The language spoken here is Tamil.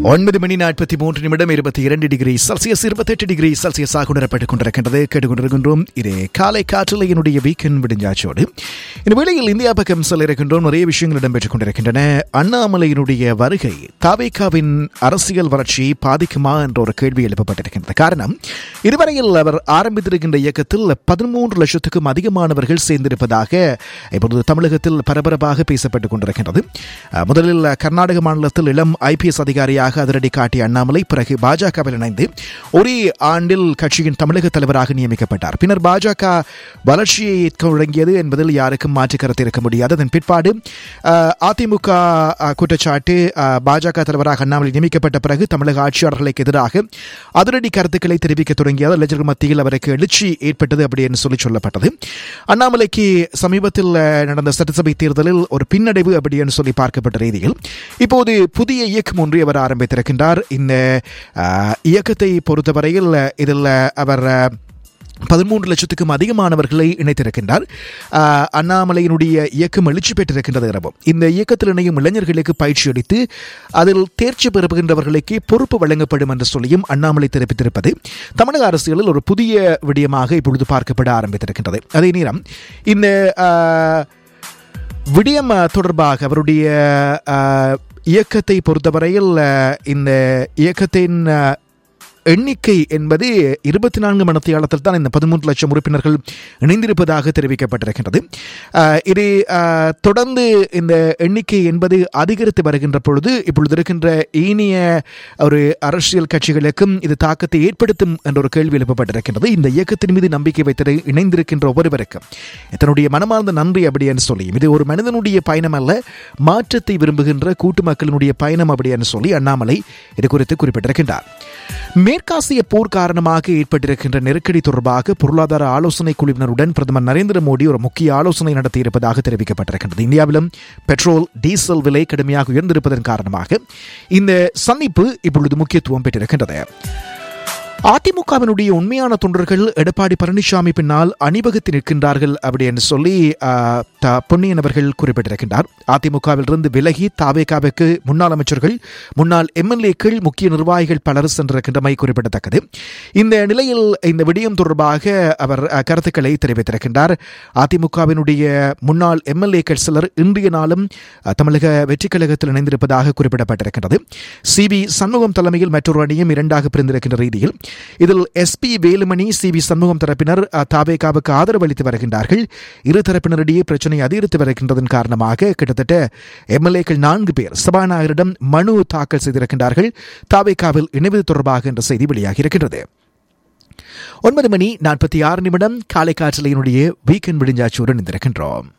ஒன்பது மணி நாற்பத்தி மூன்று நிமிடம் இருபத்தி இரண்டு டிகிரி செல்சியஸ் இருபத்தெட்டு டிகிரி செல்சியஸாக உணரப்பட்டுக் கொண்டிருக்கின்றது கேட்டுக்கொண்டிருக்கின்றோம் இது காலை காற்றில் என்னுடைய வீக்கெண்ட் விடிஞ்சாச்சோடு இந்த வேளையில் இந்தியா பக்கம் செல்ல இருக்கின்றோம் நிறைய விஷயங்கள் இடம்பெற்றுக் கொண்டிருக்கின்றன அண்ணாமலையினுடைய வருகை தாவேகாவின் அரசியல் வளர்ச்சி பாதிக்குமா என்ற ஒரு கேள்வி எழுப்பப்பட்டிருக்கின்றது காரணம் இதுவரையில் அவர் ஆரம்பித்திருக்கின்ற இயக்கத்தில் பதிமூன்று லட்சத்துக்கும் அதிகமானவர்கள் சேர்ந்திருப்பதாக இப்பொழுது தமிழகத்தில் பரபரப்பாக பேசப்பட்டுக் கொண்டிருக்கின்றது அஹ், முதலில் கர்நாடக மாநிலத்தில் இளம் ஐபிஎஸ் அதிகாரியாக அதிரடி காட்டிய அண்ணாமலை பிறகு பாஜகவில் இணைந்து ஒரே ஆண்டில் கட்சியின் தமிழக தலைவராக நியமிக்கப்பட்டார் பின்னர் பாஜக வளர்ச்சியை தொடங்கியது என்பதில் யாருக்கும் மாற்று கருத்து இருக்க முடியாது அதன் பிற்பாடு அஹ், அதிமுக அஹ், குற்றச்சாட்டு அஹ், பாஜக தலைவராக அண்ணாமலை நியமிக்கப்பட்ட பிறகு தமிழக ஆட்சியாளர்களுக்கு எதிராக அதிரடி கருத்துக்களை தெரிவிக்க தொடங்கியது இளைஞர்கள் மத்தியில் அவருக்கு எழுச்சி ஏற்பட்டது அப்படி என்று சொல்லி சொல்லப்பட்டது அண்ணாமலைக்கு சமீபத்தில் அஹ், நடந்த சட்டசபை தேர்தலில் ஒரு பின்னடைவு அப்படி என்று சொல்லி பார்க்கப்பட்ட ரீதியில் இப்போது புதிய இயக்கம் ஒன்றை அவர் ஆரம்பித்திருக்கின்றார் இந்த அஹ், இயக்கத்தை பொறுத்தவரையில் அஹ், இதில் அவர் அஹ், பதிமூன்று லட்சத்துக்கும் அதிகமானவர்களை இணைத்திருக்கின்றார் ஆஹ், அண்ணாமலையினுடைய இயக்கம் எழுச்சி பெற்றிருக்கின்றது எனவும் இந்த இயக்கத்தில் இணையும் இளைஞர்களுக்கு பயிற்சி அளித்து அதில் தேர்ச்சி பெறுகின்றவர்களுக்கு பொறுப்பு வழங்கப்படும் என்று சொல்லியும் அண்ணாமலை தெரிவித்திருப்பது தமிழக அரசியலில் ஒரு புதிய விடயமாக இப்பொழுது பார்க்கப்பட ஆரம்பித்திருக்கின்றது அதே நேரம் இந்த ஆஹ், விடயம் அஹ், தொடர்பாக அவருடைய அஹ், இயக்கத்தை பொறுத்தவரையில் அஹ், இந்த இயக்கத்தின் அஹ், எண்ணிக்கை என்பது இருபத்தி நான்கு மணித்தியாலத்தில் தான் இந்த பதிமூன்று லட்சம் உறுப்பினர்கள் இணைந்திருப்பதாக தெரிவிக்கப்பட்டிருக்கின்றது அஹ், இது அஹ், தொடர்ந்து இந்த எண்ணிக்கை என்பது அதிகரித்து வருகின்ற பொழுது இப்பொழுது இருக்கின்ற ஈனிய ஒரு அரசியல் கட்சிகளுக்கும் இது தாக்கத்தை ஏற்படுத்தும் என்ற ஒரு கேள்வி எழுப்பப்பட்டிருக்கின்றது இந்த இயக்கத்தின் மீது நம்பிக்கை வைத்து இணைந்திருக்கின்ற ஒவ்வொருவருக்கும் தன்னுடைய மனமார்ந்த நன்றி அப்படி என்று சொல்லி இது ஒரு மனிதனுடைய பயணம் அல்ல மாற்றத்தை விரும்புகின்ற கூட்டு மக்களினுடைய பயணம் அப்படி என்று சொல்லி அண்ணாமலை இது குறித்து குறிப்பிட்டிருக்கின்றார் மேற்காசிய போர் காரணமாக ஏற்பட்டிருக்கின்ற நெருக்கடி தொடர்பாக பொருளாதார ஆலோசனை குழுவினருடன் பிரதமர் நரேந்திர மோடி ஒரு முக்கிய ஆலோசனை நடத்தியிருப்பதாக தெரிவிக்கப்பட்டிருக்கின்றது இந்தியாவிலும் பெட்ரோல் டீசல் விலை கடுமையாக உயர்ந்திருப்பதன் காரணமாக இந்த சந்திப்பு இப்பொழுது முக்கியத்துவம் பெற்றிருக்கின்றது அதிமுகவினுடைய உண்மையான தொண்டர்கள் எடப்பாடி பழனிசாமி பின்னால் அணிவகுத்து நிற்கின்றார்கள் அப்படி என்று சொல்லி ஆஹ், த- பொன்னியன் அவர்கள் குறிப்பிட்டிருக்கின்றார் அதிமுகவிலிருந்து விலகி தாவேகாவுக்கு முன்னாள் அமைச்சர்கள் முன்னாள் எம்எல்ஏக்கள் முக்கிய நிர்வாகிகள் பலர் சென்றிருக்கின்றமை குறிப்பிடத்தக்கது இந்த நிலையில் இந்த விடயம் தொடர்பாக அவர் அஹ், கருத்துக்களை தெரிவித்திருக்கின்றார் அதிமுகவினுடைய முன்னாள் எம்எல்ஏக்கள் சிலர் இன்றைய நாளும் அஹ், தமிழக வெற்றிக் கழகத்தில் இணைந்திருப்பதாக குறிப்பிடப்பட்டிருக்கின்றது சி வி சண்முகம் தலைமையில் மற்றொரு அணியும் இரண்டாக பிரிந்திருக்கின்ற ரீதியில் இதில் S P Velumani C V Shanmugam தரப்பினர் அஹ், தாவேகாவுக்கு ஆதரவு அளித்து வருகின்றார்கள் இரு தரப்பினரிடையே பிரச்சனை அதிகரித்து வருகின்றதன் காரணமாக கிட்டத்தட்ட எம்எல்ஏக்கள் நான்கு பேர் சபாநாயகரிடம் மனு தாக்கல் செய்திருக்கின்றார்கள் தாவேகாவில் இணைவது தொடர்பாக என்ற செய்தி வெளியாகியிருக்கின்றது ஒன்பது மணி நாற்பத்தி ஆறு நிமிடம் காலை காற்றலையினுடைய வீக்கெண்ட் விடிஞ்சாச்சுடன் இருக்கின்றோம்